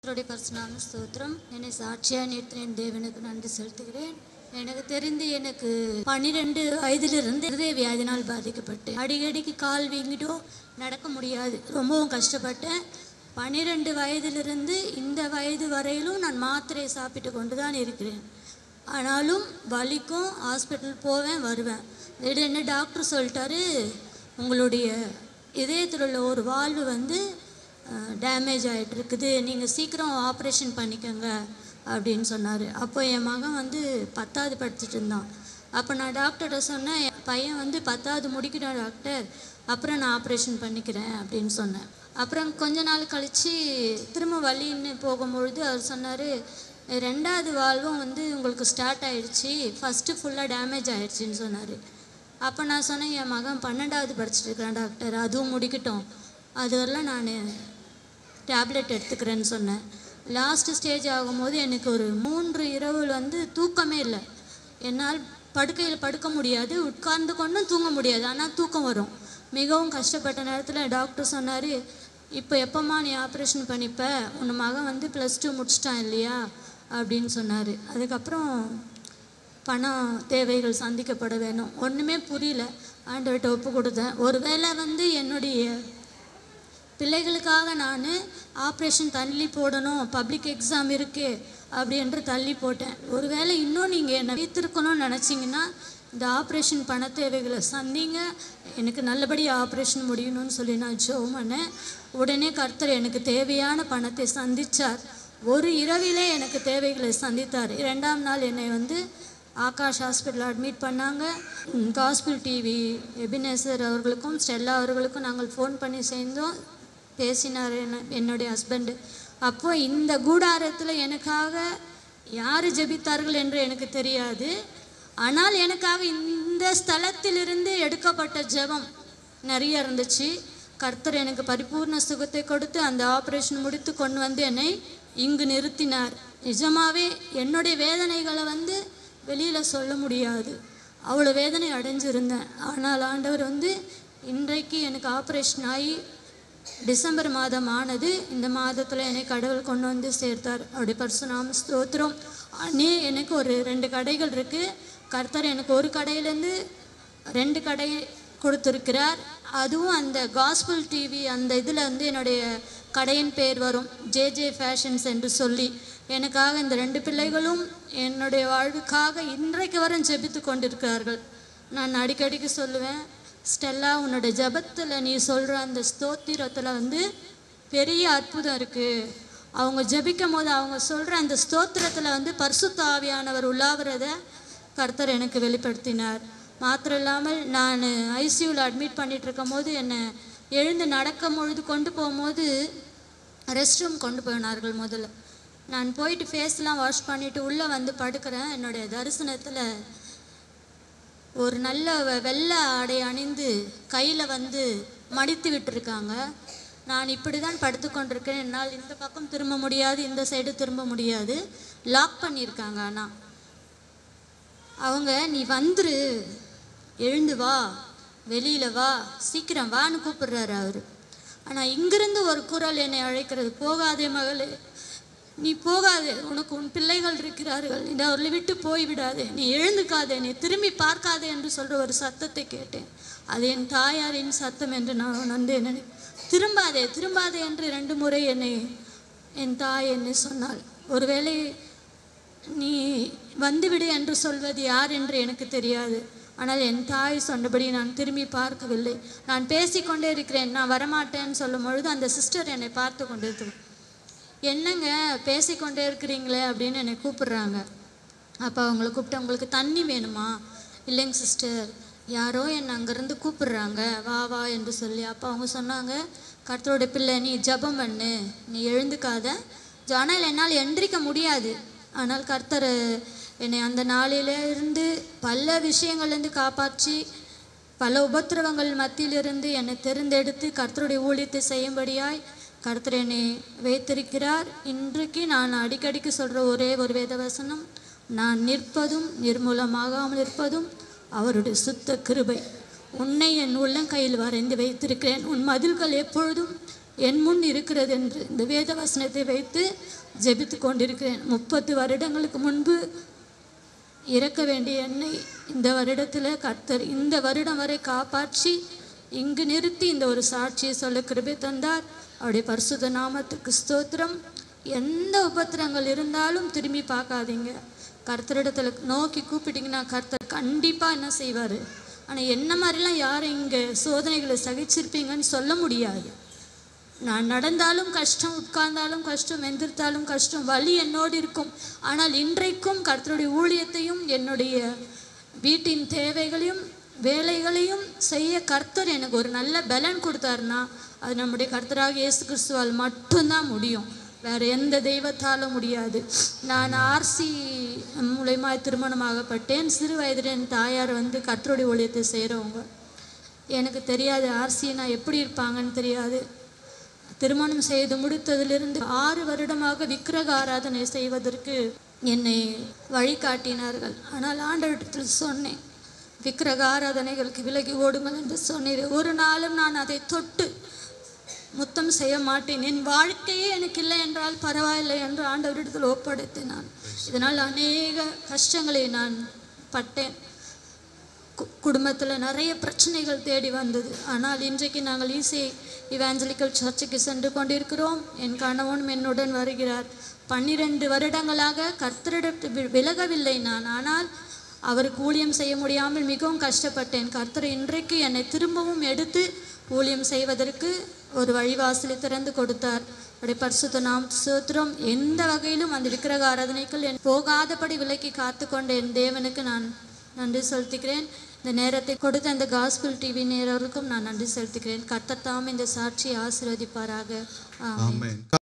கர்த்தருடைய பரிசுநாம ஸ்தோத்திரம் என்னை சாட்சியாக நிறுத்தினேன் தேவனுக்கு நன்றி செலுத்துகிறேன் எனக்கு தெரிந்து எனக்கு பன்னிரெண்டு வயதிலிருந்து இருதய வியாதினால் பாதிக்கப்பட்டேன் அடிக்கடிக்கு கால் வீங்கிட்டோ நடக்க முடியாது ரொம்பவும் கஷ்டப்பட்டேன் பன்னிரெண்டு வயதிலிருந்து இந்த வயது வரையிலும் நான் மாத்திரை சாப்பிட்டு கொண்டு தான் இருக்கிறேன் ஆனாலும் வலிக்கும் ஹாஸ்பிட்டல் போவேன் வருவேன் திடீர்னு டாக்டர் சொல்லிட்டாரு உங்களுடைய இதயத்தில் உள்ள ஒரு வால்வு வந்து டேமேஜ் ஆகிட்டு இருக்குது நீங்கள் சீக்கிரம் ஆப்ரேஷன் பண்ணிக்கோங்க அப்படின்னு சொன்னார் அப்போ என் மகன் வந்து பத்தாவது படிச்சுட்டு இருந்தான் அப்போ நான் டாக்டர்கிட்ட சொன்னேன் என் பையன் வந்து பத்தாவது முடிக்கணும் டாக்டர் அப்புறம் நான் ஆப்ரேஷன் பண்ணிக்கிறேன் அப்படின்னு சொன்னேன் அப்புறம் கொஞ்ச நாள் கழித்து திரும்ப வலின்னு போகும்பொழுது அவர் சொன்னார் ரெண்டாவது வால்வும் வந்து உங்களுக்கு ஸ்டார்ட் ஆயிடுச்சு ஃபஸ்ட்டு ஃபுல்லாக டேமேஜ் ஆயிடுச்சுன்னு சொன்னார் அப்போ நான் சொன்னேன் என் மகன் பன்னெண்டாவது படிச்சுட்டு இருக்கிறான் டாக்டர் அதுவும் முடிக்கட்டும் அது வரலாம் நான் டேப்லெட் எடுத்துக்கிறேன்னு சொன்னேன் லாஸ்ட் ஸ்டேஜ் ஆகும்போது எனக்கு ஒரு மூன்று இரவுல வந்து தூக்கமே இல்லை என்னால் படுக்கையில் படுக்க முடியாது உட்கார்ந்து கொண்டும் தூங்க முடியாது ஆனால் தூக்கம் வரும் மிகவும் கஷ்டப்பட்ட நேரத்தில் டாக்டர் சொன்னார் இப்போ எப்போம்மா நீ ஆப்ரேஷன் பண்ணிப்ப உன் மகன் வந்து ப்ளஸ் டூ முடிச்சிட்டான் இல்லையா அப்படின்னு சொன்னார் அதுக்கப்புறம் பணம் தேவைகள் சந்திக்கப்பட வேணும் ஒன்றுமே புரியல ஆண்டவர்கிட்ட ஒப்பு கொடுத்தேன் ஒருவேளை வந்து என்னுடைய பிள்ளைகளுக்காக நான் ஆப்ரேஷன் தள்ளி போடணும் பப்ளிக் எக்ஸாம் இருக்கே அப்படி என்று தள்ளி போட்டேன் ஒருவேளை இன்னும் நீங்கள் என்னை வைத்திருக்கணும்னு நினச்சிங்கன்னா இந்த ஆப்ரேஷன் பண தேவைகளை சந்திங்க எனக்கு நல்லபடியாக ஆப்ரேஷன் முடியணும்னு சொல்லி நான் ஜோம் பண்ணேன் உடனே கர்த்தர் எனக்கு தேவையான பணத்தை சந்திச்சார் ஒரு இரவிலே எனக்கு தேவைகளை சந்தித்தார் இரண்டாம் நாள் என்னை வந்து ஆகாஷ் ஹாஸ்பிட்டல் அட்மிட் பண்ணாங்க காஸ்பிள் டிவி எபினேசர் அவர்களுக்கும் ஸ்டெல்லா அவர்களுக்கும் நாங்கள் ஃபோன் பண்ணி சேர்ந்தோம் பேசினார் என்ன என்னுடைய ஹஸ்பண்டு அப்போ இந்த கூடாரத்தில் எனக்காக யார் ஜெபித்தார்கள் என்று எனக்கு தெரியாது ஆனால் எனக்காக இந்த ஸ்தலத்திலிருந்து எடுக்கப்பட்ட ஜெபம் நிறைய இருந்துச்சு கர்த்தர் எனக்கு பரிபூர்ண சுகத்தை கொடுத்து அந்த ஆப்ரேஷன் முடித்து கொண்டு வந்து என்னை இங்கு நிறுத்தினார் நிஜமாவே என்னுடைய வேதனைகளை வந்து வெளியில் சொல்ல முடியாது அவ்வளோ வேதனை அடைஞ்சிருந்தேன் ஆனால் ஆண்டவர் வந்து இன்றைக்கு எனக்கு ஆப்ரேஷன் ஆகி டிசம்பர் மாதம் ஆனது இந்த மாதத்தில் என்னை கடவுள் கொண்டு வந்து சேர்த்தார் அவருடைய பரிசுநாம ஸ்தோத்திரம் அண்ணே எனக்கு ஒரு ரெண்டு கடைகள் இருக்குது கர்த்தர் எனக்கு ஒரு கடையிலேருந்து ரெண்டு கடை கொடுத்துருக்கிறார் அதுவும் அந்த காஸ்பிள் டிவி அந்த இதில் வந்து என்னுடைய கடையின் பேர் வரும் ஜே ஜே ஃபேஷன்ஸ் என்று சொல்லி எனக்காக இந்த ரெண்டு பிள்ளைகளும் என்னுடைய வாழ்வுக்காக இன்றைக்கு வரை ஜெபித்து கொண்டிருக்கிறார்கள் நான் அடிக்கடிக்கு சொல்லுவேன் ஸ்டெல்லா உன்னோட ஜெபத்தில் நீ சொல்கிற அந்த ஸ்தோத்திரத்தில் வந்து பெரிய அற்புதம் இருக்குது அவங்க ஜெபிக்கும் போது அவங்க சொல்கிற அந்த ஸ்தோத்திரத்தில் வந்து பரிசுத்த ஆவியானவர் உள்ளாகிறத கர்த்தர் எனக்கு வெளிப்படுத்தினார் மாத்திரம் இல்லாமல் நான் ஐசியூவில் அட்மிட் பண்ணிட்டு இருக்கும் போது என்னை எழுந்து நடக்கும் பொழுது கொண்டு போகும்போது ரெஸ்ட் ரூம் கொண்டு போனார்கள் முதல்ல நான் போயிட்டு ஃபேஸ்லாம் வாஷ் பண்ணிவிட்டு உள்ளே வந்து படுக்கிறேன் என்னுடைய தரிசனத்தில் ஒரு நல்ல வெ- வெள்ளை ஆடை அணிந்து கையில் வந்து மடித்து விட்டுருக்காங்க நான் இப்படி தான் படுத்து கொண்டிருக்கேன் என்னால் இந்த பக்கம் திரும்ப முடியாது இந்த சைடு திரும்ப முடியாது லாக் பண்ணியிருக்காங்க ஆனால் அவங்க நீ வந்துரு எழுந்து வா வெளியில் வா சீக்கிரம் வான்னு கூப்பிடுறாரு அவர் ஆனால் இங்கிருந்து ஒரு குரல் என்னை அழைக்கிறது போகாதே மகளே நீ போகாதே உனக்கு உன் பிள்ளைகள் இருக்கிறார்கள் நீ அவர்களை விட்டு போய்விடாதே நீ எழுந்துக்காதே நீ திரும்பி பார்க்காதே என்று சொல்கிற ஒரு சத்தத்தை கேட்டேன் அது என் தாயாரின் சத்தம் என்று நான் உணர்ந்தேன் நினை திரும்பாதே திரும்பாதே என்று ரெண்டு முறை என்னை என் தாய் என்னை சொன்னாள் ஒருவேளை நீ வந்துவிடு என்று சொல்வது யார் என்று எனக்கு தெரியாது ஆனால் என் தாய் சொன்னபடி நான் திரும்பி பார்க்கவில்லை நான் பேசிக்கொண்டே இருக்கிறேன் நான் வரமாட்டேன்னு சொல்லும் பொழுது அந்த சிஸ்டர் என்னை பார்த்து கொண்டு என்னங்க பேசிக்கொண்டே இருக்கிறீங்களே அப்படின்னு என்னை கூப்பிடுறாங்க அப்போ அவங்கள கூப்பிட்டு உங்களுக்கு தண்ணி வேணுமா இல்லைங்க சிஸ்டர் யாரோ என்னை அங்கேருந்து கூப்பிடுறாங்க வா வா என்று சொல்லி அப்போ அவங்க சொன்னாங்க கர்த்தரோட பிள்ளை நீ ஜெபம் பண்ணு நீ எழுந்துக்காத ஆனால் என்னால் எந்திரிக்க முடியாது ஆனால் கர்த்தர் என்னை அந்த நாளிலே இருந்து பல விஷயங்கள்லேருந்து காப்பாற்றி பல உபத்திரவங்கள் மத்தியிலிருந்து என்னை தெரிந்தெடுத்து கர்த்தருடைய ஊழியத்தை செய்யும்படியாய் கர்த்தர் என்னை வைத்திருக்கிறார் இன்றைக்கு நான் அடிக்கடிக்கு சொல்கிற ஒரே ஒரு வேதவசனம் நான் நிற்பதும் நிர்மூலமாகாமல் இருப்பதும் அவருடைய சுத்த கிருபை உன்னை என் உள்ளங்கையில் வரைந்து வைத்திருக்கிறேன் உன் மதில்கள் எப்பொழுதும் என் முன் இருக்கிறது என்று இந்த வேத வசனத்தை வைத்து ஜெபித்து கொண்டிருக்கிறேன் முப்பது வருடங்களுக்கு முன்பு இறக்க வேண்டிய என்னை இந்த வருடத்தில் கர்த்தர் இந்த வருடம் வரை காப்பாற்றி இங்கு நிறுத்தி இந்த ஒரு சாட்சியை சொல்ல கிருபை தந்தார் அவருடைய பரிசுத்த நாமத்துக்கு ஸ்தோத்திரம் எந்த உபத்திரங்கள் இருந்தாலும் திரும்பி பார்க்காதீங்க கர்த்தரிடத்துல நோக்கி கூப்பிட்டீங்கன்னா கர்த்தர் கண்டிப்பாக என்ன செய்வார் ஆனால் என்ன மாதிரிலாம் யாரும் இங்கே சோதனைகளை சகிச்சிருப்பீங்கன்னு சொல்ல முடியாது நான் நடந்தாலும் கஷ்டம் உட்கார்ந்தாலும் கஷ்டம் எந்திர்த்தாலும் கஷ்டம் வலி என்னோடு இருக்கும் ஆனால் இன்றைக்கும் கர்த்தருடைய ஊழியத்தையும் என்னுடைய வீட்டின் தேவைகளையும் வேலைகளையும் செய்ய கர்த்தர் எனக்கு ஒரு நல்ல பலன் கொடுத்தாருன்னா அது நம்முடைய கர்த்தராக இயேசு கிறிஸ்துவால் மட்டும்தான் முடியும் வேற எந்த தெய்வத்தாலும் முடியாது நான் ஆர்சி மூலயமா திருமணமாகப்பட்டேன் சிறு வயதில் என் தாயார் வந்து கர்த்தருடைய ஊழியத்தை செய்கிறவங்க எனக்கு தெரியாது ஆர்சினா எப்படி இருப்பாங்கன்னு தெரியாது திருமணம் செய்து முடித்ததிலிருந்து ஆறு வருடமாக விக்கிரக ஆராதனை செய்வதற்கு என்னை வழிகாட்டினார்கள் ஆனால் ஆண்டவரிடத்தில் சொன்னேன் விக்கிரக ஆராதனைகளுக்கு விலகி ஓடுங்கள் என்று சொன்னீர் ஒரு நாளும் நான் அதை தொட்டு முத்தம் செய்ய மாட்டேன் என் வாழ்க்கையே எனக்கு இல்லை என்றால் பரவாயில்லை என்று ஆண்டவரிடத்தில் ஒப்படைத்தினான் இதனால் அநேக கஷ்டங்களை நான் பட்டேன் குடும்பத்தில் நிறைய பிரச்சனைகள் தேடி வந்தது ஆனால் இன்றைக்கு நாங்கள் ஈசி இவாஞ்சலிக்கல் சர்ச்சுக்கு சென்று கொண்டிருக்கிறோம் என் கணவனும் என்னுடன் வருகிறார் பன்னிரண்டு வருடங்களாக கர்த்தரிடத்து வி- விலகவில்லை நான் ஆனால் அவருக்கு ஊழியம் செய்ய முடியாமல் மிகவும் கஷ்டப்பட்டேன் கர்த்தர் இன்றைக்கு என்னை திரும்பவும் எடுத்து ஊழியம் செய்வதற்கு ஒரு வழிவாசலை திறந்து கொடுத்தார் அப்படியே பரிசுத்த நாம் சோத்திரம் எந்த வகையிலும் அந்த விக்கிரக ஆராதனைக்குள் என் போகாதபடி விலக்கி காத்து கொண்ட என் தேவனுக்கு நான் நன்றி செலுத்துகிறேன் இந்த நேரத்தை கொடுத்த அந்த காஸ்பிள் டிவி நேரருக்கும் நான் நன்றி செலுத்துகிறேன் கர்த்தர் தாம் இந்த சாட்சியை ஆசீர்வதிப்பாராக ஆமென் ஆமென்